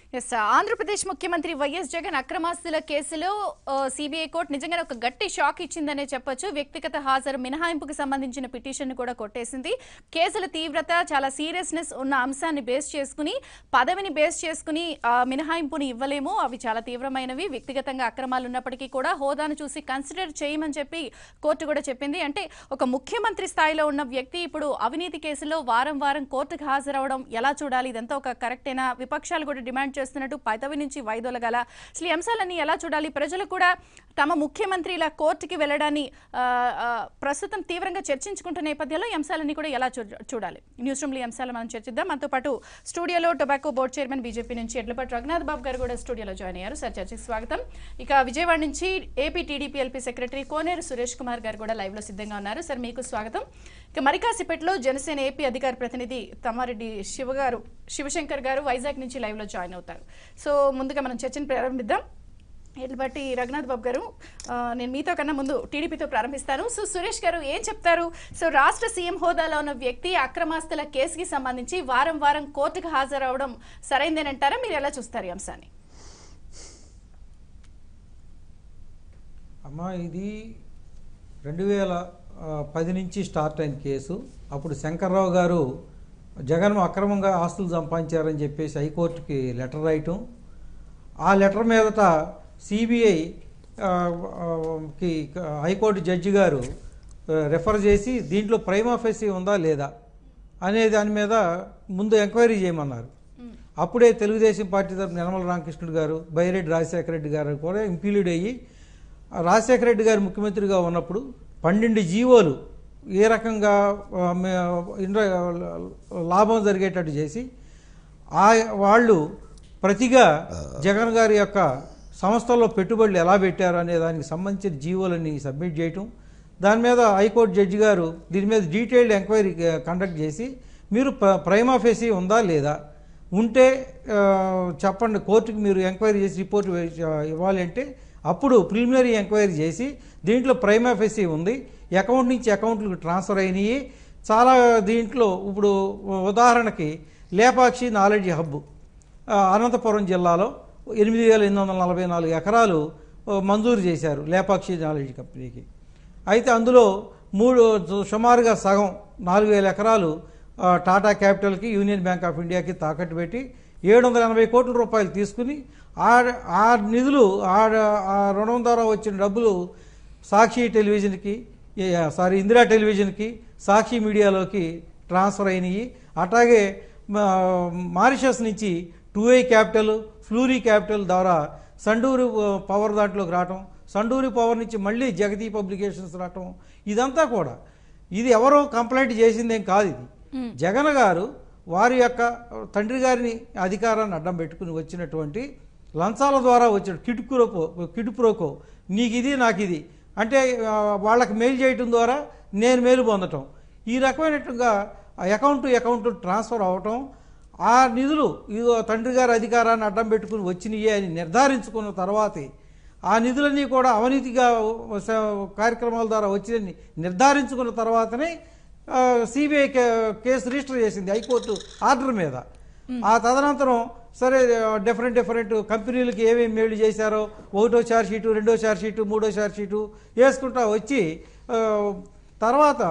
Yes Andhra Pradesh ముఖ్యమంత్రి YS Jagan అక్రమాస్తుల కేసులో CBI court నిజంగా ఒక గట్టి షాక్ ఇచ్చిందనే చెప్పొచ్చు వ్యక్తిగత హాజరు మినహాయింపుకు సంబంధించిన పిటిషన్ కూడా కొట్టేసింది కేసుల తీవ్రత చాలా సీరియస్నెస్ ఉన్న అంశాన్ని బేస్ చేసుకుని పదవిని బేస్ చేసుకుని ఆ, మినహాయింపుని ఇవ్వలేము అవి చాలా తీవ్రమైనవి వ్యక్తిగతంగా అక్రమాలు ఉన్నప్పటికీ కూడా హోదాను చూసి కన్సిడర్ చేయమని చెప్పి కోర్టు కూడా చెప్పింది అంటే ఒక ముఖ్యమంత్రి స్థాయిలో ఉన్న వ్యక్తి ఇప్పుడు అవినీతి కేసులో వారం వారం కోర్టుకు హాజరవడం ఎలా చూడాలి ఇదంతా ఒక కరెక్టేనా విపక్షాలు కూడా డిమాండ్ చేస్తున్నట్టు పదవి నుంచి వైదొలగల అసలు ఈ అంశాలన్నీ ఎలా చూడాలి ప్రజలు కూడా తమ ముఖ్యమంత్రి ఇలా కోర్టుకి వెళ్ళడాన్ని ఆ, ఆ, ప్రస్తుతం తీవ్రంగా చర్చించుకుంటున్న నేపథ్యంలో ఈ అంశాలన్నీ కూడా ఎలా చూ- చూడాలి న్యూస్ రూమ్లో ఈ అంశాలు మనం చర్చిద్దాం మనతో పాటు స్టూడియోలో టొబాకో బోర్డు చైర్మన్ బీజేపీ నుంచి ఎడ్లపాటి రఘునాథ్ బాబు గారు కూడా స్టూడియోలో జాయిన్ అయ్యారు సార్ చర్చకి స్వాగతం ఇక విజయవాడ నుంచి AP TDP LP secretary Koneru Suresh Kumar గారు కూడా లైవ్ లో సిద్ధంగా ఉన్నారు సార్ మీకు స్వాగతం ఇక మరికాసిపేటలో జనసేన ఏపీ అధికార ప్రతినిధి తమ్మారెడ్డి శివ గారు శివశంకర్ గారు వైజాగ్ నుంచి లైవ్ లో జాయిన్ అవుతారు సో ముందుగా మనం చర్చను ప్రారంభిద్దాం బట్టి రఘునాథ్ బాబు గారు ఆ, నేను మీతో కన్నా ముందు టీడీపీతో ప్రారంభిస్తాను సో సురేష్ గారు ఏం చెప్తారు సో రాష్ట్ర సీఎం హోదాలో ఉన్న వ్యక్తి అక్రమాస్తుల కేసుకి సంబంధించి వారం వారం కోర్టుకు హాజరవడం సరైందేనంటారా మీరు ఎలా చూస్తారు ఈ అంశాన్ని అమ్మా ఇది రెండు వేల ఆ, పది నుంచి స్టార్ట్ అయిన కేసు అప్పుడు శంకర్రావు గారు జగన్ అక్రమంగా ఆస్తులు సంపాదించారని చెప్పేసి హైకోర్టుకి లెటర్ రాయటం ఆ లెటర్ మీదట సిబిఐ కి హైకోర్టు జడ్జి గారు ఆ, రెఫర్ చేసి దీంట్లో ప్రైమ్ ఆఫీసీ ఉందా లేదా అనే దాని మీద ముందు ఎంక్వైరీ చేయమన్నారు అప్పుడే తెలుగుదేశం పార్టీ తరఫున యనమల రామకృష్ణుడు గారు బైరెడ్డి రాజశేఖర రెడ్డి గారు కూడా ఇంప్లీడ్ అయ్యి ఆ రాజశేఖర రెడ్డి గారు ముఖ్యమంత్రిగా ఉన్నప్పుడు పన్నెండు జీవోలు ఏ రకంగా ఆ, మే- ఇండ్ర లాభం జరిగేటట్టు చేసి ఆ వాళ్ళు ప్రతిగా జగన్ గారి యొక్క సంస్థల్లో పెట్టుబడులు ఎలా పెట్టారు అనే దానికి సంబంధించిన జీవోలని సబ్మిట్ చేయటం దాని మీద హైకోర్టు జడ్జి గారు దీని మీద డీటెయిల్డ్ ఎంక్వైరీ కండక్ట్ చేసి మీరు ప్రైమ్ ఆఫీసీ ఉందా లేదా ఉంటే ఆ, చెప్పండి కోర్టుకి మీరు ఎంక్వైరీ చేసి రిపోర్ట్ ఇవ్వాలి అంటే అప్పుడు ప్రిలిమినరీ ఎంక్వైరీ చేసి దీంట్లో ప్రైమ్ ఆఫీసీ ఉంది అకౌంట్ నుంచి అకౌంట్లకు ట్రాన్స్ఫర్ అయినాయి చాలా దీంట్లో ఇప్పుడు ఉదాహరణకి లేపాక్షి నాలెడ్జ్ హబ్ ఆ, అనంతపురం జిల్లాలో ఎనిమిది వేల ఎనిమిది వందల నలభై నాలుగు ఎకరాలు ఆ, మంజూరు చేశారు లేపాక్షి నాలెడ్జ్ కంపెనీకి అయితే అందులో మూడు సుమారుగా సగం నాలుగు వేల ఎకరాలు ఆ, టాటా క్యాపిటల్కి యూనియన్ బ్యాంక్ ఆఫ్ ఇండియాకి తాకట్టు పెట్టి ఏడు వందల ఎనభై కోట్ల రూపాయలు తీసుకుని ఆ ఆ నిధులు ఆ ఆ రుణం ద్వారా వచ్చిన డబ్బులు సాక్షి టెలివిజన్కి ఏ, సారీ ఇందిరా టెలివిజన్కి సాక్షి మీడియాలోకి ట్రాన్స్ఫర్ అయినాయి అట్లాగే మా- మారిషస్ నుంచి to a capital Fleury capital ద్వారా సండూరి ఆ, పవర్ దాంట్లోకి రావటం సండూరి పవర్ నుంచి మళ్ళీ జగతి పబ్లికేషన్స్ రావటం ఇదంతా కూడా ఇది ఎవరో కంప్లైంట్ చేసిందేం కాదు ఇది జగన్ గారు వారి యొక్క తండ్రి గారిని అధికారాన్ని అడ్డం పెట్టుకుని వచ్చినటువంటి లంచాల ద్వారా వచ్చిన కిటుకురోకో కిటుప్రోకో నీకు ఇది నాకు ఇది అంటే ఆ, వాళ్ళకి మెయిల్ చేయటం ద్వారా నేను మేలు పొందటం ఈ రకమైనట్టుగా అకౌంట్ టు అకౌంట్ ట్రాన్స్ఫర్ అవటం ఆ నిధులు ఇదో తండ్రి గారి అధికారాన్ని అడ్డం పెట్టుకుని వచ్చినాయి అని నిర్ధారించుకున్న తర్వాతే ఆ నిధులన్నీ కూడా అవినీతిగా స- కార్యక్రమాల ద్వారా వచ్చినని నిర్ధారించుకున్న తర్వాతనే సిబిఐ కేసు రిజిస్టర్ చేసింది హైకోర్టు ఆర్డర్ మీద ఆ తదనంతరం సరే డిఫరెంట్ డిఫరెంట్ కంపెనీలకు ఏమేమి మేలు చేశారో ఒకటో ఛార్జ్ షీటు రెండో ఛార్జ్ షీటు మూడో ఛార్జ్ షీటు వేసుకుంటా వచ్చి ఆ, తర్వాత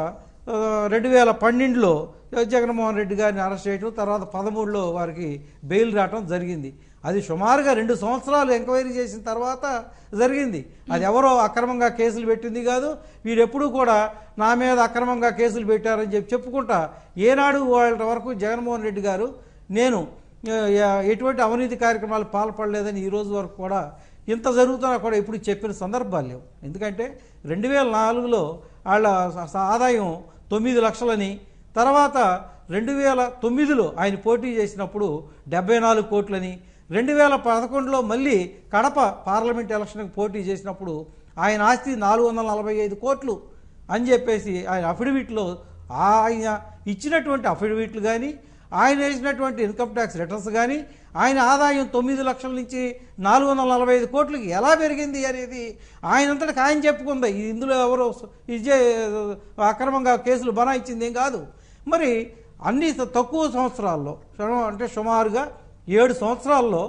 రెండు వేల పన్నెండులో జగన్మోహన్ రెడ్డి గారిని అరెస్ట్ చేయడం తర్వాత పదమూడులో వారికి బెయిల్ రావటం జరిగింది అది సుమారుగా రెండు సంవత్సరాలు ఎంక్వైరీ చేసిన తర్వాత జరిగింది అది ఎవరో అక్రమంగా కేసులు పెట్టింది కాదు వీరెప్పుడూ కూడా నా మీద అక్రమంగా కేసులు పెట్టారని చెప్పి చెప్పుకుంటా ఏనాడు వాళ్ళ వరకు జగన్మోహన్ రెడ్డి గారు నేను ఆ, ఎటువంటి అవినీతి కార్యక్రమాలు పాల్పడలేదని ఈ రోజు వరకు కూడా ఇంత జరుగుతున్నా కూడా ఇప్పుడు చెప్పిన సందర్భాలు లేవు ఎందుకంటే రెండు వేల నాలుగులో వాళ్ళ స- స- ఆదాయం తొమ్మిది లక్షలని తర్వాత రెండు వేల తొమ్మిదిలో ఆయన పోటీ చేసినప్పుడు డెబ్బై నాలుగు కోట్లని రెండు వేల పదకొండులో మళ్ళీ కడప పార్లమెంట్ ఎలక్షన్కి పోటీ చేసినప్పుడు ఆయన ఆస్తి నాలుగు వందల నలభై ఐదు కోట్లు అని చెప్పేసి ఆయన అఫిడవిట్లో ఆయన ఇచ్చినటువంటి అఫిడవిట్లు కానీ ఆయన వేసినటువంటి ఇన్కమ్ ట్యాక్స్ రిటర్న్స్ కానీ ఆయన ఆదాయం తొమ్మిది లక్షల నుంచి నాలుగు వందల నలభై ఐదు కోట్లకి ఎలా పెరిగింది అనేది ఆయనంతటికి ఆయన చెప్పుకుంది ఇది ఇందులో ఎవరో ఇదే అక్రమంగా కేసులు బనాయించింది ఏం కాదు మరి అన్ని త- తక్కువ సంవత్సరాల్లో సుమ- అంటే సుమారుగా ఏడు సంవత్సరాల్లో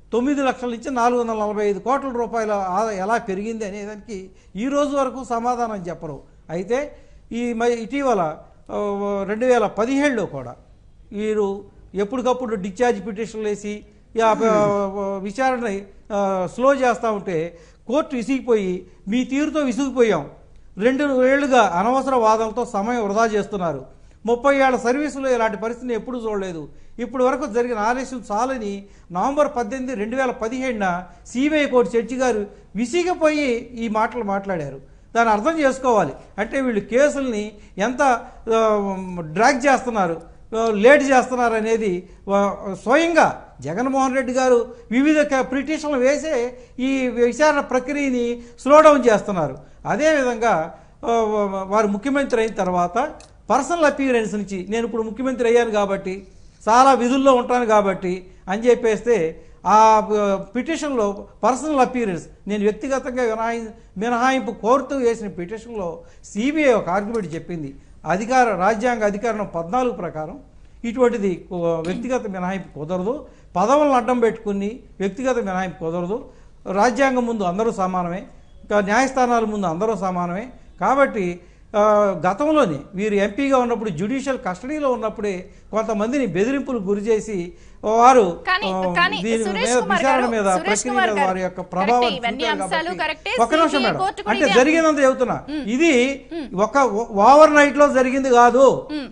తొమ్మిది లక్షల నుంచి నాలుగు వందల నలభై ఐదు కోట్ల రూపాయల ఆదా ఎలా పెరిగింది అనేదానికి ఈ రోజు వరకు సమాధానం చెప్పరు అయితే ఈ మ- ఇటీవల ఆ, రెండు వేల పదిహేడులో కూడా వీరు ఎప్పటికప్పుడు డిశ్చార్జ్ పిటిషన్లు వేసి ఈ ఆ, ఆ, విచారణని ఆ, స్లో చేస్తూ ఉంటే కోర్టు విసిగిపోయి మీ తీరుతో విసిగిపోయాం రెండు ఏళ్లుగా అనవసర వాదనలతో సమయం వృధా చేస్తున్నారు ముప్పై ఏళ్ల సర్వీసులో ఇలాంటి పరిస్థితిని ఎప్పుడూ చూడలేదు ఇప్పటి వరకు జరిగిన ఆలస్యం చాలని నవంబర్ పద్దెనిమిది రెండు వేల పదిహేడున సిబిఐ కోర్టు జడ్జి గారు విసిగిపోయి ఈ మాటలు మాట్లాడారు దాన్ని అర్థం చేసుకోవాలి అంటే వీళ్ళు కేసుల్ని ఎంత ఆ, డ్రాగ్ చేస్తున్నారు ఆ, లేట్ చేస్తున్నారు అనేది ఆ, స్వయంగా జగన్మోహన్ రెడ్డి గారు వివిధ క- పిటిషన్లు వేసే ఈ విచారణ ప్రక్రియని స్లో డౌన్ చేస్తున్నారు అదేవిధంగా ఆ, వారు ముఖ్యమంత్రి అయిన తర్వాత పర్సనల్ అపీరెన్స్ నుంచి నేను ఇప్పుడు ముఖ్యమంత్రి అయ్యాను కాబట్టి చాలా విధుల్లో ఉంటాను కాబట్టి అని చెప్పేస్తే ఆ ఆ, పిటిషన్లో పర్సనల్ అపీరెన్స్ నేను వ్యక్తిగతంగా మినహాయి మినహాయింపు కోరుతూ వేసిన పిటిషన్లో సిబిఐ ఒక ఆర్గ్యుమెంట్ చెప్పింది అధికార రాజ్యాంగ అధికారం పద్నాలుగు ప్రకారం ఇటువంటిది ఆ, వ్యక్తిగత మినహాయింపు కుదరదు పదవులను అడ్డం పెట్టుకుని వ్యక్తిగత మినహాయింపు కుదరదు రాజ్యాంగం ముందు అందరూ సమానమే ఇంకా న్యాయస్థానాల ముందు అందరూ సమానమే కాబట్టి ఆ, గతంలోనే వీరు ఎంపీగా ఉన్నప్పుడు జ్యుడిషియల్ కస్టడీలో ఉన్నప్పుడే కొంతమందిని బెదిరింపులకు గురి చేసి వారు కానీ ఆ, కానీ దీని సురేష్ మీద కుమార్ విచారణ గారు, మీద సురేష్ ప్రక్రియ కుమార్ మీద గారు, వారి యొక్క కరెక్టే, ప్రభావం ఇవన్నీ చూపారు అంశాలు కాబట్టి కరెక్టే. ఒక్క నిమిషం CBI మేడం కోర్టు కూడా అంటే ఇదే- జరిగినంత చెబుతున్నా ఇది ఒక ఓవర్ నైట్ లో జరిగింది కాదు ఉమ్.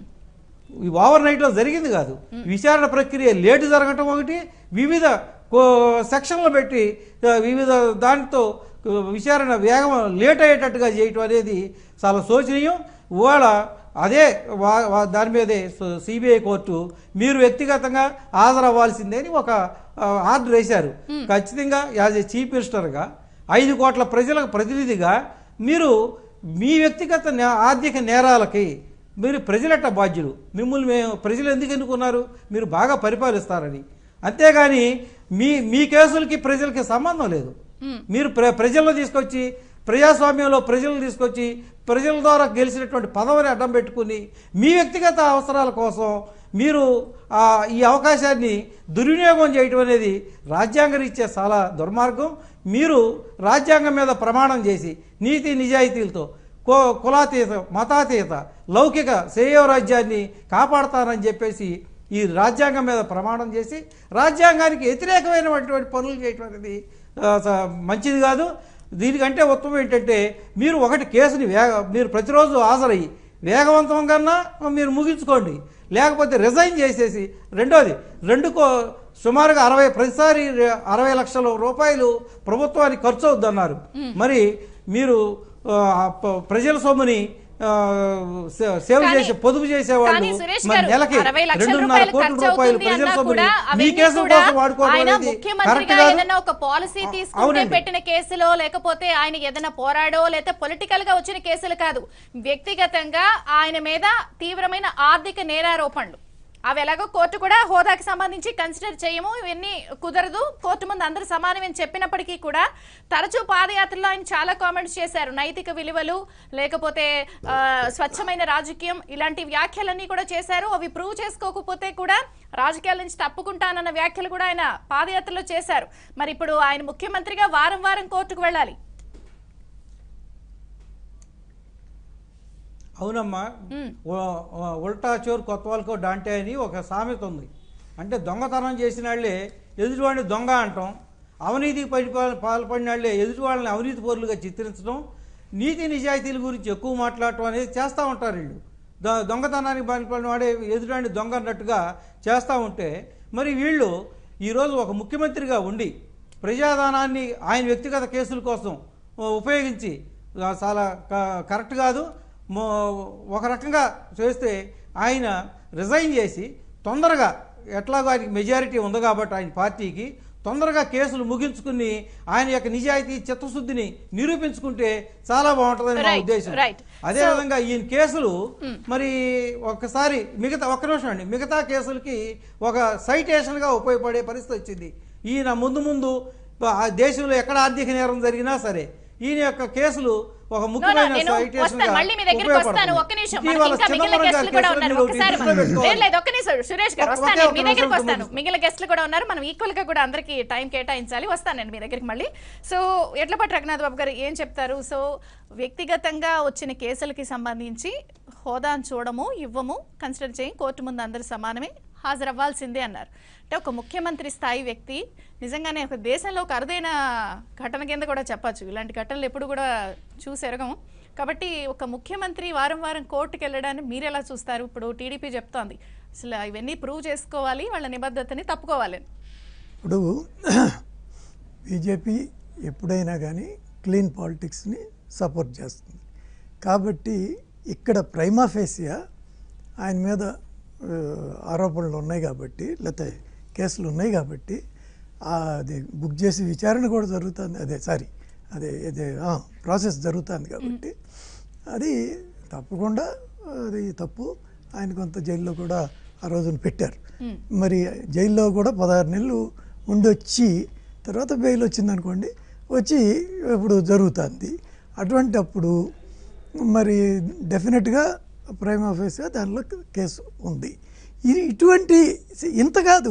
ఈ ఓవర్ నైట్లో జరిగింది కాదు విచారణ ప్రక్రియ లేటు జరగటం ఒకటి వివిధ కో- సెక్షన్లు పెట్టి ఆ, వివిధ దాంతో ఆ, విచారణ వేగం లేట్ అయ్యేటట్టుగా చేయటం అనేది చాలా శోచనీయం ఇవాళ అదే వా- వా- దాని మీదే సిబిఐ కోర్టు మీరు వ్యక్తిగతంగా హాజరవ్వాల్సిందే అని ఒక ఆ, ఆర్డర్ వేశారు ఖచ్చితంగా యాజ్ ఏ చీఫ్ మినిస్టర్గా ఐదు కోట్ల ప్రజలకు ప్రతినిధిగా మీరు మీ వ్యక్తిగత నే- ఆర్థిక నేరాలకి మీరు ప్రజలట్ట బాధ్యులు మిమ్మల్ని మేము ప్రజలు ఎందుకు ఎన్నుకున్నారు మీరు బాగా పరిపాలిస్తారని అంతేగాని మీ మీ కేసులకి ప్రజలకి సంబంధం లేదు మీరు ప్ర ప్రజల్లో తీసుకొచ్చి ప్రజాస్వామ్యంలో ప్రజలను తీసుకొచ్చి ప్రజల ద్వారా గెలిచినటువంటి పదవిని అడ్డం పెట్టుకుని మీ వ్యక్తిగత అవసరాల కోసం మీరు ఆ, ఈ అవకాశాన్ని దుర్వినియోగం చేయటం అనేది రాజ్యాంగరీత్యా చాలా దుర్మార్గం మీరు రాజ్యాంగం మీద ప్రమాణం చేసి నీతి నిజాయితీలతో కో కులాతీత మతాతీత లౌకిక శ్రేయో రాజ్యాన్ని కాపాడతానని చెప్పేసి ఈ రాజ్యాంగం మీద ప్రమాణం చేసి రాజ్యాంగానికి వ్యతిరేకమైనటువంటి పనులు చేయటం అనేది ఆ, స- మంచిది కాదు దీనికంటే ఉత్తమం ఏంటంటే మీరు ఒకటి కేసుని వేగ మీరు ప్రతిరోజు హాజరయ్యి వేగవంతంగా మీరు ముగించుకోండి లేకపోతే రిజైన్ చేసేసి రెండోది రెండు కో సుమారుగా అరవై ప్రతిసారి రె- అరవై లక్షల రూపాయలు ప్రభుత్వానికి ఖర్చు అవుద్దన్నారు మరి మీరు ఆ, ప- ప్రజల సొమ్ముని ఆ, సే- సేవ్ కానీ- చేసే పొదుపు చేసేవాళ్ళు కానీ సురేష్ మరి గారు, నెలకి 60 లక్షల రెండున్నర రూపాయలు కోట్ల ఖర్చు రూపాయలు అవుతుంది ప్రజల అన్నా సొమ్ముని కూడా మీ అవన్నీ కేసుల కూడా కోసం వాడుకోవడం ఆయన అనేది కరెక్ట్ ముఖ్యమంత్రిగా కాదు ఏదైనా ఒక పాలసీ అ- తీసుకుంటే అవునండి. పెట్టిన కేసులో లేకపోతే ఆయన ఏదైనా పోరాడో లేకపోతే పొలిటికల్ గా వచ్చిన కేసులు కాదు వ్యక్తిగతంగా ఆయన మీద తీవ్రమైన ఆర్థిక నేరారోపణలు అవి ఎలాగో కోర్టు కూడా హోదాకి సంబంధించి కన్సిడర్ చేయము ఇవన్నీ కుదరదు కోర్టు ముందు అందరూ సమానమని చెప్పినప్పటికీ కూడా తరచూ పాదయాత్రలో ఆయన చాలా కామెంట్స్ చేశారు నైతిక విలువలు లేకపోతే ఆ, స్వచ్ఛమైన రాజకీయం ఇలాంటి వ్యాఖ్యలన్నీ కూడా చేశారు అవి ప్రూవ్ చేసుకోకపోతే కూడా రాజకీయాల నుంచి తప్పుకుంటానన్న వ్యాఖ్యలు కూడా ఆయన పాదయాత్రలో చేశారు మరి ఇప్పుడు ఆయన ముఖ్యమంత్రిగా వారం వారం కోర్టుకు వెళ్ళాలి అవునమ్మా ఉ- ఉ- ఉల్టా చోరు కొత్త వాళ్ళకో డాంటే అని ఒక సామెత ఉంది అంటే దొంగతనం చేసిన వాళ్ళే ఎదుటివాడిని దొంగ అంటాం అవినీతికి పడి పాల్పడిన వాళ్ళే ఎదుటి వాళ్ళని అవినీతి పరులుగా చిత్రించడం నీతి నిజాయితీల గురించి ఎక్కువ మాట్లాడటం అనేది చేస్తూ ఉంటారు వీళ్ళు దొ- దొంగతనానికి పాల్పడిన వాడే ఎదుటివాడిని దొంగ అన్నట్టుగా చేస్తూ ఉంటే మరి వీళ్ళు ఈరోజు ఒక ముఖ్యమంత్రిగా ఉండి ప్రజాదానాన్ని ఆయన వ్యక్తిగత కేసుల కోసం ఆ, ఉపయోగించి ఆ, చాలా క- కరెక్ట్ కాదు మో- ఒక రకంగా చేస్తే ఆయన రిజైన్ చేసి తొందరగా ఎట్లాగో ఆయనకి మెజారిటీ ఉంది కాబట్టి ఆయన పార్టీకి తొందరగా కేసులు ముగించుకుని ఆయన యొక్క నిజాయితీ చిత్తశుద్ధిని నిరూపించుకుంటే చాలా బాగుంటుందని మా Right, ఉద్దేశం right. అదే So- విధంగా ఈయన కేసులు మరి ఒక్కసారి మిగతా ఒక్క నిమిషం అండి మిగతా కేసులకి ఒక సైటేషన్గా ఉపయోగపడే పరిస్థితి వచ్చింది ఈయన ముందు ముందు ఆ దేశంలో ఎక్కడ ఆర్థిక నేరం జరిగినా సరే ఈయన యొక్క కేసులు ఒక No, no, ముఖ్యమైన నేను citation వస్తాను గా మళ్ళీ మీ దగ్గరికి వస్తాను ఉపయోగపడుతుంది. ఒక్క నిమిషం మనకి ఇటీవల ఇంకా మిగిలిన చిదంబరం గెస్టులు కూడా గారి ఉన్నారు కేసులో ఒకసారి మీరు దృష్టిలో లేదు పెట్టుకోవాలి. లేదు ఒక్క నిమిషం సురేష్ గారు ఒకే వస్తాను ఒక్క మీ నిమిషం దగ్గరికి వస్తాను సంబంధించి. మిగిలిన గెస్టులు కూడా ఉన్నారు మనం ఈక్వల్ గా కూడా అందరికి టైం కేటాయించాలి వస్తాను నేను మీ దగ్గరికి మళ్ళీ సో ఎట్లపాటి రఘునాథ్ బాబు గారు ఏం చెప్తారు సో వ్యక్తిగతంగా వచ్చిన కేసులకి సంబంధించి హోదాను చూడము ఇవ్వము కన్సిడర్ చేయం కోర్టు ముందు అందరూ సమానమే హాజరవ్వాల్సిందే అన్నారు అంటే ఒక ముఖ్యమంత్రి స్థాయి వ్యక్తి నిజంగానే ఒక దేశంలో ఒక అరుదైన ఘటన కింద కూడా చెప్పచ్చు ఇలాంటి ఘటనలు ఎప్పుడు కూడా చూసి ఎరగము కాబట్టి ఒక ముఖ్యమంత్రి వారం వారం కోర్టుకు వెళ్ళడాన్ని మీరు ఎలా చూస్తారు ఇప్పుడు టీడీపీ చెప్తోంది అసలు ఇవన్నీ ప్రూవ్ చేసుకోవాలి వాళ్ళ నిబద్ధతని తప్పుకోవాలి ఇప్పుడు బీజేపీ ఎప్పుడైనా కానీ క్లీన్ పాలిటిక్స్ని సపోర్ట్ చేస్తుంది కాబట్టి ఇక్కడ ప్రైమా ఫేసియా ఆయన మీద ఆ, ఆరోపణలు ఉన్నాయి కాబట్టి లేకపోతే కేసులు ఉన్నాయి కాబట్టి ఆ, అది బుక్ చేసి విచారణ కూడా జరుగుతుంది అదే సారీ అదే అదే ప్రాసెస్ జరుగుతుంది కాబట్టి అది తప్పకుండా అది తప్పు ఆయన కొంత జైల్లో కూడా ఆ రోజున పెట్టారు మరి జైల్లో కూడా పదహారు నెలలు ఉండొచ్చి తర్వాత బెయిల్ వచ్చింది అనుకోండి వచ్చి ఇప్పుడు జరుగుతుంది అటువంటి అప్పుడు మరి డెఫినెట్గా ప్రైమ్ ఆఫీస్గా దానిలో కేసు ఉంది ఇది ఇటువంటి ఇంత కాదు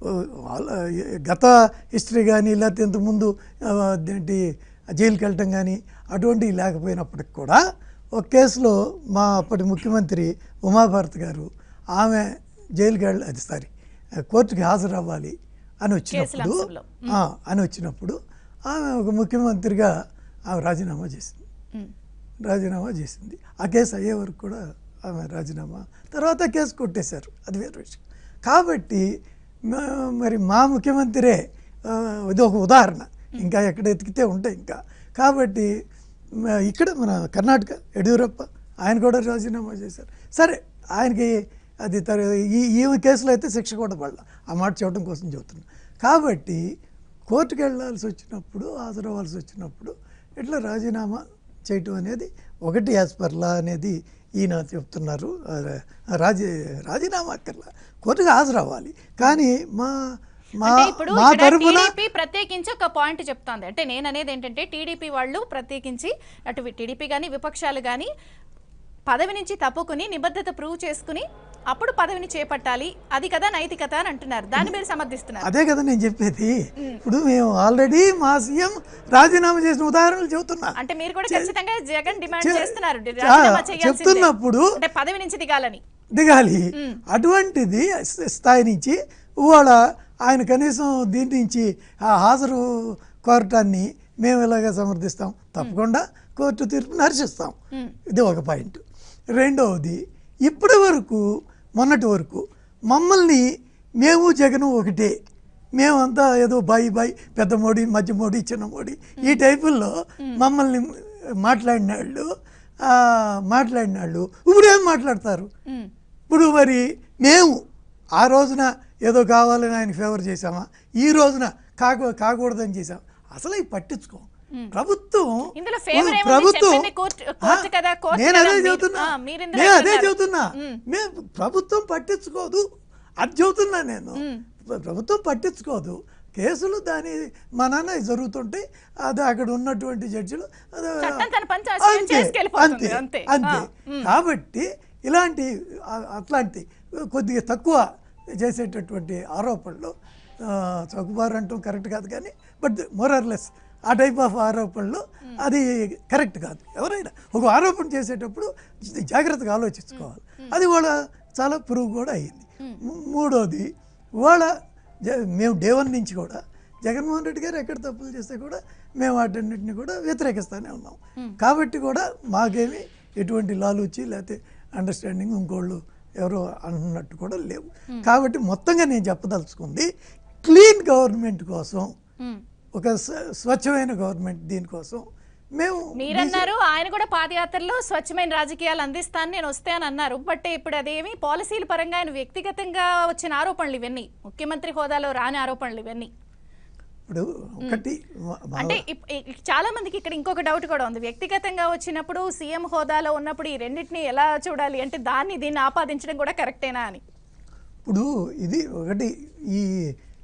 వాళ్ళ గత హిస్టరీ కానీ లేకపోతే ఇంతకుముందు ఆ, అదేంటి జైలుకి వెళ్ళటం కానీ అటువంటివి లేకపోయినప్పటికి కూడా ఒక కేసులో మా అప్పటి ముఖ్యమంత్రి ఉమాభారత్ గారు ఆమె జైలుకి వెళ్ళ అది సారీ కోర్టుకి హాజరు అవ్వాలి అని వచ్చినప్పుడు అంశంలో. ఆ, అని వచ్చినప్పుడు ఆమె ఒక ముఖ్యమంత్రిగా ఆమె రాజీనామా చేసింది ఉమ్. రాజీనామా చేసింది ఆ కేసు అయ్యే వరకు కూడా ఆమె రాజీనామా తర్వాత కేసు కొట్టేశారు అది వేరే విషయం కాబట్టి మా- మరి మా ముఖ్యమంత్రే ఆ, ఇది ఒక ఉదాహరణ ఇంకా ఎక్కడ ఎతికితే ఉంటాయి ఇంకా కాబట్టి మ- ఇక్కడ మన కర్ణాటక యడ్యూరప్ప ఆయన కూడా రాజీనామా చేశారు సరే ఆయనకి అది తర ఈ ఈ కేసులో అయితే శిక్ష కూడా పడాల ఆ మాట చెప్పడం కోసం చెబుతున్నా కాబట్టి కోర్టుకు వెళ్ళాల్సి వచ్చినప్పుడు హాజరవ్వాల్సి వచ్చినప్పుడు ఇట్లా రాజీనామా చేయటం అనేది ఒకటి యాజ్ పర్ లా అనేది ఈయన చెప్తున్నారు ఆ, రాజీ రాజీనామా అక్కర్లా కోర్టుకు హాజరవ్వాలి కానీ మా మా అంటే ఇప్పుడు మా ఇక్కడ తరపున టీడీపీ ప్రత్యేకించి ఒక పాయింట్ చెప్తోంది అంటే నేను అనేది ఏంటంటే టీడీపీ వాళ్ళు ప్రత్యేకించి అటు టీడీపీ కానీ విపక్షాలు కానీ పదవి నుంచి తప్పుకుని నిబద్ధత ప్రూవ్ చేసుకుని అప్పుడు పదవిని చేపట్టాలి అది కదా నైతికత అని అంటున్నారు దాన్ని మీరు సమర్థిస్తున్నారు అదే కదా నేను చెప్పేది ఇప్పుడు మేము ఆల్రెడీ మా సీఎం రాజీనామా చేసిన ఉదాహరణలు చెబుతున్నా అంటే మీరు కూడా ఖచ్చితంగా జగన్ డిమాండ్ చే- చేస్తున్నారు చా- రాజీనామా చేయాల్సిందే. చెప్తున్నప్పుడు అంటే పదవి నుంచి దిగాలని దిగాలి అటువంటిది స్థ- స్థాయి నుంచి ఇవాళ ఆయన కనీసం దీని నుంచి ఆ హాజరు కోరటాన్ని మేము ఎలాగ సమర్థిస్తాం తప్పకుండా కోర్టు తీర్పుని హర్షిస్తాం ఇది ఒక పాయింట్ రెండవది ఇప్పటి వరకు మొన్నటి వరకు మమ్మల్ని మేము జగను ఒకటే మేమంతా ఏదో బాయి బాయి పెద్ద మోడీ మధ్య మోడీ చిన్న మోడీ ఈ టైపుల్లో మమ్మల్ని మాట్లాడిన వాళ్ళు ఆ, మాట్లాడిన వాళ్ళు ఇప్పుడు ఏం మాట్లాడతారు ఉమ్. ఇప్పుడు మరి మేము ఆ రోజున ఏదో కావాలని ఆయన ఫేవర్ చేసామా ఈ రోజున కాకు కాకూడదని చేసాం అసలు అవి పట్టించుకోం ప్రభుత్వం ఇందులో favor ఏముంది? ప్రభుత్వం చెప్పింది కోర్టు- కోర్టు ఆ, కదా, కోర్టు నేను కదా, అదే మీరు- చెబుతున్నా ఆ, మీరు ఇందులో నేను అదే ఏమన్నారు? చెబుతున్నా మేము ప్రభుత్వం పట్టించుకోదు అది చెబుతున్నా నేను ప్రభుత్వం పట్టించుకోదు కేసులు దాని మా నాన్న జరుగుతుంటే అది అక్కడ ఉన్నటువంటి జడ్జిలు అది చట్టం తన పని చేసి- అంతే, చేసుకెళ్ళిపోతుంది, అంతే అంతే. అంతే ఆ, కాబట్టి ఇలాంటి ఆ- అట్లాంటి కొద్దిగా తక్కువ చేసేటటువంటి ఆరోపణలు ఆ, చౌకబారు అంటాం కరెక్ట్ కాదు కానీ బట్ మోరర్లెస్ ఆ టైప్ ఆఫ్ ఆరోపణలు అది కరెక్ట్ కాదు ఎవరైనా ఒక ఆరోపణ చేసేటప్పుడు జాగ్రత్తగా ఆలోచించుకోవాలి అది వాళ్ళ చాలా ప్రూవ్ కూడా అయ్యింది మూ- మూడోది వాళ్ళ జ- మేము డే వన్ నుంచి కూడా జగన్మోహన్ రెడ్డి గారు ఎక్కడ తప్పులు చేస్తే కూడా మేము వాటన్నిటిని కూడా వ్యతిరేకిస్తూనే ఉన్నాం కాబట్టి కూడా మాకేమి ఎటువంటి లాలూచి లేకపోతే అండర్స్టాండింగ్ ఇంకోళ్ళు ఎవరో అన్నట్టు కూడా లేవు కాబట్టి మొత్తంగా నేను చెప్పదలుచుకుంది క్లీన్ గవర్నమెంట్ కోసం ఉమ్. ఒక స్వ- స్వచ్ఛమైన గవర్నమెంట్ దీనికోసం మేము మీరన్నారు ఆయన కూడా పాదయాత్రలో స్వచ్ఛమైన రాజకీయాలు అందిస్తాను నేను వస్తే అని అన్నారు బట్ ఇప్పుడు అదేమి పాలసీల పరంగా ఆయన వ్యక్తిగతంగా వచ్చిన ఆరోపణలు ఇవన్నీ ముఖ్యమంత్రి హోదాలో రాని ఆరోపణలు ఇవన్నీ ఇప్పుడు ఒకటి మా- మా- అంటే ఇప్- ఇ- చాలా మందికి ఇక్కడ ఇంకొక డౌట్ కూడా ఉంది వ్యక్తిగతంగా వచ్చినప్పుడు సీఎం హోదాలో ఉన్నప్పుడు ఈ రెండింటిని ఎలా చూడాలి అంటే దాన్ని దీన్ని ఆపాదించడం కూడా కరెక్టేనా అని ఇప్పుడు ఇది ఒకటి ఈ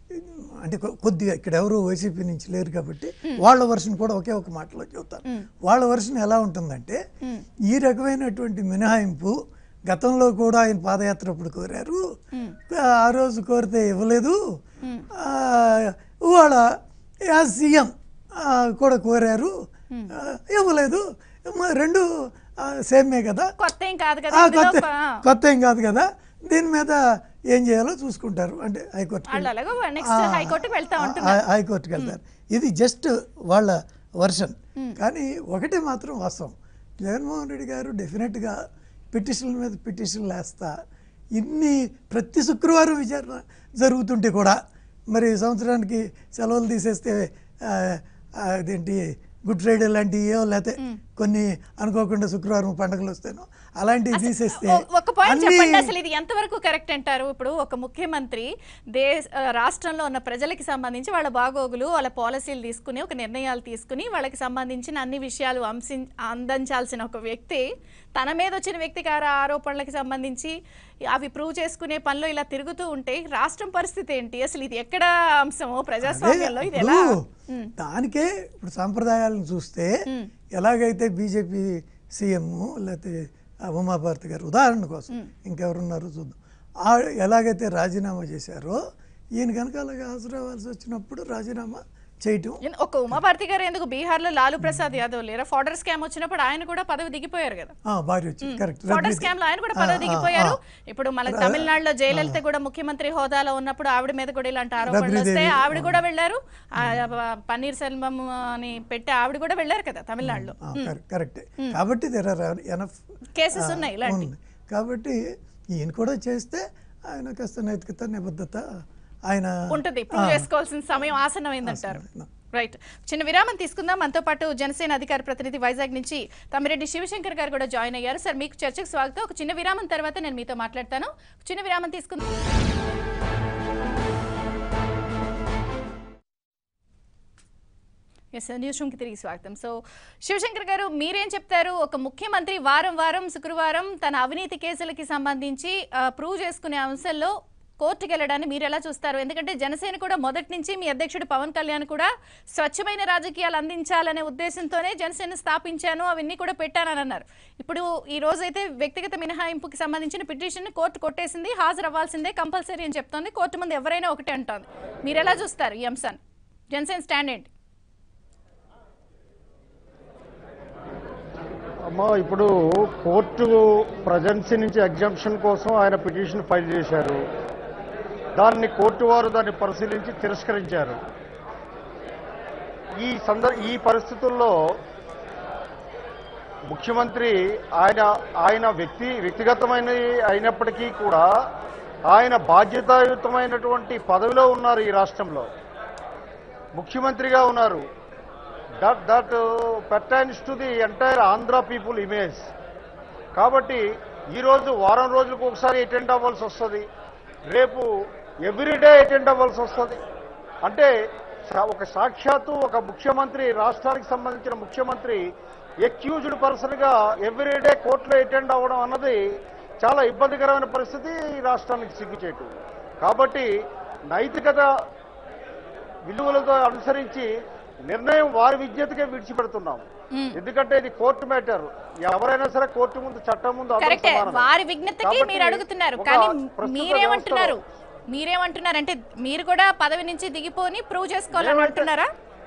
అంటే కొ- కొద్దిగా ఇక్కడ ఎవరు వైసీపీ నుంచి లేరు కాబట్టి వాళ్ళ వర్షన్ కూడా ఒకే ఒక మాటలో చెబుతాను వాళ్ళ వర్షన్ ఎలా ఉంటుందంటే ఈ రకమైనటువంటి మినహాయింపు గతంలో కూడా ఆయన పాదయాత్ర అప్పుడు కోరారు ఆ రోజు కోరితే ఇవ్వలేదు ఆ, ఇవాళ యాజ్ సీఎం కూడా కోరారు ఆ, ఇవ్వలేదు మ- రెండు ఆ, సేమే కదా కొత్త ఏం కాదు కదా ఆ, ఇందులో కొత్త ఒక- కొత్త ఏం కాదు కదా దీని మీద ఏం చేయాలో చూసుకుంటారు అంటే హైకోర్టు వాళ్ళు అలాగో నెక్స్ట్ హైకోర్టుకి వెళ్తా ఉంటున్నారు హైకోర్టుకి వెళ్తారు ఇది జస్ట్ వాళ్ళ వర్షన్ కానీ ఒకటి మాత్రం వాస్తవం జగన్మోహన్ రెడ్డి గారు డెఫినెట్గా పిటిషన్ల మీద పిటిషన్లు వేస్తా ఇన్ని ప్రతి శుక్రవారం విచారణ జరుగుతుంటే కూడా మరి సంవత్సరానికి సెలవులు తీసేస్తే ఆ, ఆ, అదేంటి గుడ్ ఫ్రైడే లాంటివి ఏవో లేకపోతే కొన్ని అనుకోకుండా శుక్రవారం పండుగలు వస్తాను అలాంటివి తీసేస్తే ఓ- ఒక పాయింట్ అన్ని- చెప్పండి అసలు ఇది ఎంతవరకు కరెక్ట్ అంటారు ఇప్పుడు ఒక ముఖ్యమంత్రి దేశ ఆ, రాష్ట్రంలో ఉన్న ప్రజలకి సంబంధించి వాళ్ళ బాగోగులు వాళ్ళ పాలసీలు తీసుకుని ఒక నిర్ణయాలు తీసుకుని వాళ్ళకి సంబంధించిన అన్ని విషయాలు అంశి అందించాల్సిన ఒక వ్యక్తి తన మీద వచ్చిన వ్యక్తిగత ఆరోపణలకి సంబంధించి అవి ప్రూవ్ చేసుకునే పనిలో ఇలా తిరుగుతూ ఉంటే రాష్ట్రం పరిస్థితి ఏంటి అసలు ఇది ఎక్కడ అంశమో ప్రజాస్వామ్యంలో ఇది ఎలా ఇప్పుడు దానికే ఇప్పుడు సాంప్రదాయాలను చూస్తే ఎలాగైతే బీజేపీ సీఎం లేకపోతే ఆ ఉమాభారతి గారు ఉదాహరణ కోసం ఇంకెవరున్నారో చూద్దాం ఆ ఎలాగైతే రాజీనామా చేశారో ఈయన కనుక అలాగే హాజరవ్వాల్సి వచ్చినప్పుడు రాజీనామా చేయటం ఎన్- ఒక ఉమాభారతి గారు ఎందుకు బీహార్లో లాలూ ప్రసాద్ యాదవ్ లేరా ఫాడర్ స్కామ్ వచ్చినప్పుడు ఆయన కూడా పదవి దిగిపోయారు కదా ఆ, భార్య వచ్చింది కరెక్ట్ ఫోటో స్కామ్ లో ఆయన కూడా పదవి దిగిపోయారు ఇప్పుడు మనకి తమిళనాడులో జయలలిత కూడా ముఖ్యమంత్రి హోదాలో ఉన్నప్పుడు ఆవిడ మీద కూడా ఇలాంటి ఆరోపణలు వస్తే ఆవిడ కూడా వెళ్ళారు ఆ, పన్నీర్ సెల్వం అని పెట్టి ఆవిడ కూడా వెళ్ళారు కదా తమిళనాడులో కరెక్టే కాబట్టి దెర్ ఆర్ ఎనఫ్ కేసెస్ ఉన్నాయి ఇలాంటి ఉంది కాబట్టి ఈయన కూడా చేస్తే ఆయన కాస్త నైతికత నిబద్ధత ఆయన ఉంటుంది ప్రూవ్ చేసుకోవాల్సిన సమయం ఆసన్నమైందంటారు రైట్ చిన్న విరామం తీసుకుందాం మనతో పాటు జనసేన అధికార ప్రతినిధి వైజాగ్ నుంచి తమ్మిరెడ్డి శివశంకర్ గారు కూడా జాయిన్ అయ్యారు సార్ మీకు చర్చకు స్వాగతం ఒక చిన్న విరామం తర్వాత నేను మీతో మాట్లాడతాను చిన్న విరామం తీసుకుందాం ఎస్ న్యూస్ రూమ్కి తిరిగి స్వాగతం సో శివశంకర్ గారు మీరేం చెప్తారు ఒక ముఖ్యమంత్రి వారం వారం శుక్రవారం తన అవినీతి కేసులకి సంబంధించి ఆ, ప్రూవ్ చేసుకునే అంశంలో కోర్టుకి వెళ్ళడాన్ని మీరు ఎలా చూస్తారు ఎందుకంటే జనసేన కూడా మొదటి నుంచి మీ అధ్యక్షుడు పవన్ కళ్యాణ్ కూడా స్వచ్ఛమైన రాజకీయాలు అందించాలనే ఉద్దేశంతోనే జనసేన స్థాపించాను అవన్నీ కూడా పెట్టానని అన్నారు ఇప్పుడు ఈ రోజైతే వ్యక్తిగత మినహాయింపుకి సంబంధించిన పిటిషన్ కోర్టు కొట్టేసింది హాజరు అవ్వాల్సిందే కంపల్సరీ అని చెప్తోంది కోర్టు ముందు ఎవరైనా ఒకటే అంటోంది మీరు ఎలా చూస్తారు ఈ అంశాన్ని జనసేన స్టాండ్ ఏంటి అమ్మా ఇప్పుడు కోర్టు ప్రజెన్సీ నుంచి ఎగ్జామ్షన్ కోసం ఆయన పిటిషన్ ఫైల్ చేశారు దాన్ని కోర్టు వారు దాన్ని పరిశీలించి తిరస్కరించారు ఈ సందర్ ఈ పరిస్థితుల్లో ముఖ్యమంత్రి ఆయన ఆయన వ్యక్తి వ్యక్తిగతమైన అయినప్పటికీ కూడా ఆయన బాధ్యతాయుతమైనటువంటి పదవిలో ఉన్నారు ఈ రాష్ట్రంలో ముఖ్యమంత్రిగా ఉన్నారు that that pertains to the entire Andhra people image కాబట్టి ఈరోజు వారం రోజులకు ఒకసారి అటెండ్ అవ్వాల్సి వస్తుంది రేపు ఎవ్రీడే అటెండ్ అవ్వాల్సి వస్తుంది అంటే సా- ఒక సాక్షాత్తు ఒక ముఖ్యమంత్రి రాష్ట్రానికి సంబంధించిన ముఖ్యమంత్రి ఎక్యూజ్డ్ పర్సన్గా ఎవ్రీడే కోర్టులో అటెండ్ అవ్వడం అన్నది చాలా ఇబ్బందికరమైన పరిస్థితి ఈ రాష్ట్రానికి సిగ్గుచేటు కాబట్టి నైతికత విలువలతో అనుసరించి నిర్ణయం వారి విజ్ఞతకే విడిచిపెడుతున్నాం ఎందుకంటే ఇది కోర్టు మ్యాటర్ ఎవరైనా సరే కోర్టు ముందు చట్టం ముందు అందరూ కరెక్టే సమానమే. వారి విజ్ఞతకి కాబట్టి మీరు అడుగుతున్నారు ఒక కానీ ప్రస్తుత మీరేమంటున్నారు వ్యవస్థలో మీరేమంటున్నారు అంటే మీరు కూడా పదవి నుంచి దిగిపోని ప్రూవ్ చేసుకోవాలని మేమంటే- అంటున్నారా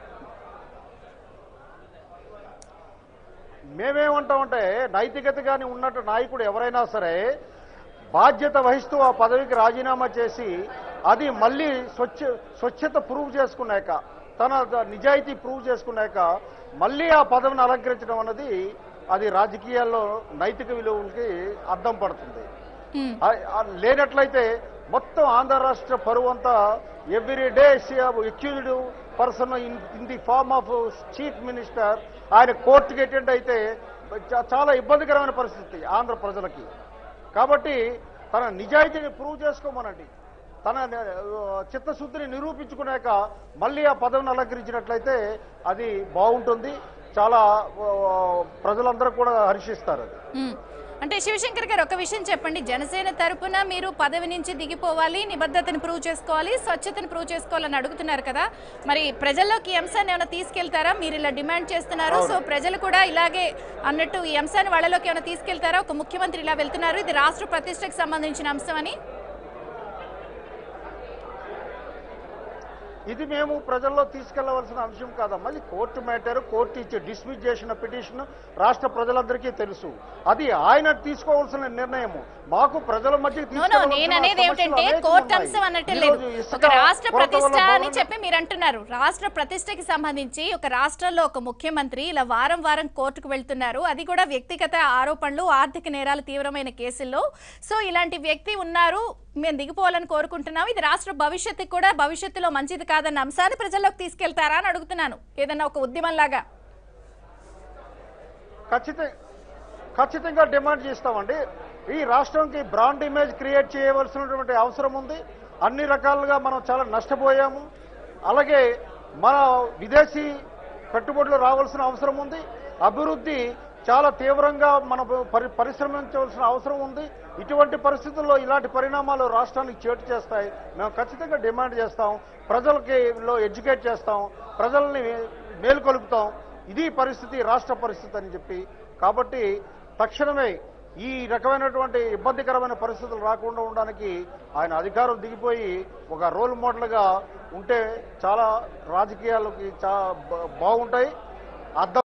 మేమేమంటామంటే నైతికత కానీ ఉన్నట్టు నాయకుడు ఎవరైనా సరే బాధ్యత వహిస్తూ ఆ పదవికి రాజీనామా చేసి అది మళ్ళీ స్వచ్ఛ స్వచ్ఛత ప్రూవ్ చేసుకున్నాక తన ద- నిజాయితీ ప్రూవ్ చేసుకున్నాక మళ్ళీ ఆ పదవిని అలంకరించడం అన్నది అది రాజకీయాల్లో నైతిక విలువలకి అద్దం పడుతుంది ఉమ్, ఆ- ఆ లేనట్లయితే మొత్తం ఆంధ్ర రాష్ట్ర పరువు అంతా every day accused person in in the form of chief minister ఆయన కోర్టుకి అటెండ్ అయితే చా- చాలా ఇబ్బందికరమైన పరిస్థితి ఆంధ్ర ప్రజలకి కాబట్టి తన నిజాయితీని ప్రూవ్ చేసుకోమనండి తన ఆ, చిత్తశుద్ధిని నిరూపించుకున్నాక మళ్ళీ ఆ పదవిని అలంకరించినట్లయితే అది బాగుంటుంది చాలా ఆ, ప్రజలందరూ కూడా హర్షిస్తారు అది ఉమ్. అంటే శివశంకర్ గారు ఒక విషయం చెప్పండి జనసేన తరపున మీరు పదవి నుంచి దిగిపోవాలి నిబద్ధతను ప్రూవ్ చేసుకోవాలి స్వచ్ఛతను ప్రూవ్ చేసుకోవాలని అడుగుతున్నారు కదా మరి ప్రజల్లోకి ఈ అంశాన్ని ఏమైనా తీసుకెళ్తారా మీరు ఇలా డిమాండ్ చేస్తున్నారు సో ప్రజలు కూడా ఇలాగే అన్నట్టు ఈ అంశాన్ని వాళ్ళలోకి ఏమైనా తీసుకెళ్తారా ఒక ముఖ్యమంత్రి ఇలా వెళ్తున్నారు ఇది రాష్ట్ర ప్రతిష్టకు సంబంధించిన అంశం అని ఇది మేము ప్రజల్లో తీసుకెళ్లవలసిన అంశం కాదమ్మా ఇది కోర్టు మ్యాటర్ కోర్టు ఇచ్చే డిస్మిస్ చేసిన పిటిషన్ రాష్ట్ర ప్రజలందరికీ తెలుసు అది ఆయన తీసుకోవాల్సిన నిర్ణయము మాకు ప్రజల మధ్య నో నో నేను అనేది ఏమిటంటే కోర్టు అంశం అన్నట్టు లేదు ఒక రాష్ట్ర ప్రతిష్ట అని చెప్పి మీరు అంటున్నారు రాష్ట్ర ప్రతిష్టకి సంబంధించి ఒక రాష్ట్రంలో ఒక ముఖ్యమంత్రి ఇలా వారం వారం కోర్టుకు వెళ్తున్నారు అది కూడా వ్యక్తిగత ఆరోపణలు ఆర్థిక నేరాలు తీవ్రమైన కేసుల్లో సో ఇలాంటి వ్యక్తి ఉన్నారు మేము దిగిపోవాలని కోరుకుంటున్నాం ఇది రాష్ట్ర భవిష్యత్తుకి కూడా భవిష్యత్తులో మంచిది కాదన్న అంశాన్ని ప్రజల్లోకి తీసుకెళ్తారా అని అడుగుతున్నాను ఏదన్నా ఒక ఉద్యమంలాగా ఖచ్చితంగా ఖచ్చితంగా డిమాండ్ చేస్తామండి ఈ రాష్ట్రంకి బ్రాండ్ ఇమేజ్ క్రియేట్ చేయవలసినటువంటి అవసరం ఉంది అన్ని రకాలుగా మనం చాలా నష్టపోయాము అలాగే మన విదేశీ పెట్టుబడులు రావాల్సిన అవసరం ఉంది అభివృద్ధి చాలా తీవ్రంగా మన పరి పరిశ్రమించవలసిన అవసరం ఉంది ఇటువంటి పరిస్థితుల్లో ఇలాంటి పరిణామాలు రాష్ట్రానికి చేటు చేస్తాయి మేము ఖచ్చితంగా డిమాండ్ చేస్తాం ప్రజలకి లో ఎడ్యుకేట్ చేస్తాం ప్రజల్ని మేలుకొలుపుతాం ఇది పరిస్థితి రాష్ట్ర పరిస్థితి అని చెప్పి కాబట్టి తక్షణమే ఈ రకమైనటువంటి ఇబ్బందికరమైన పరిస్థితులు రాకుండా ఉండడానికి ఆయన అధికారం దిగిపోయి ఒక రోల్ మోడల్గా ఉంటే చాలా రాజకీయాలకి చాలా బాగుంటాయి అర్థం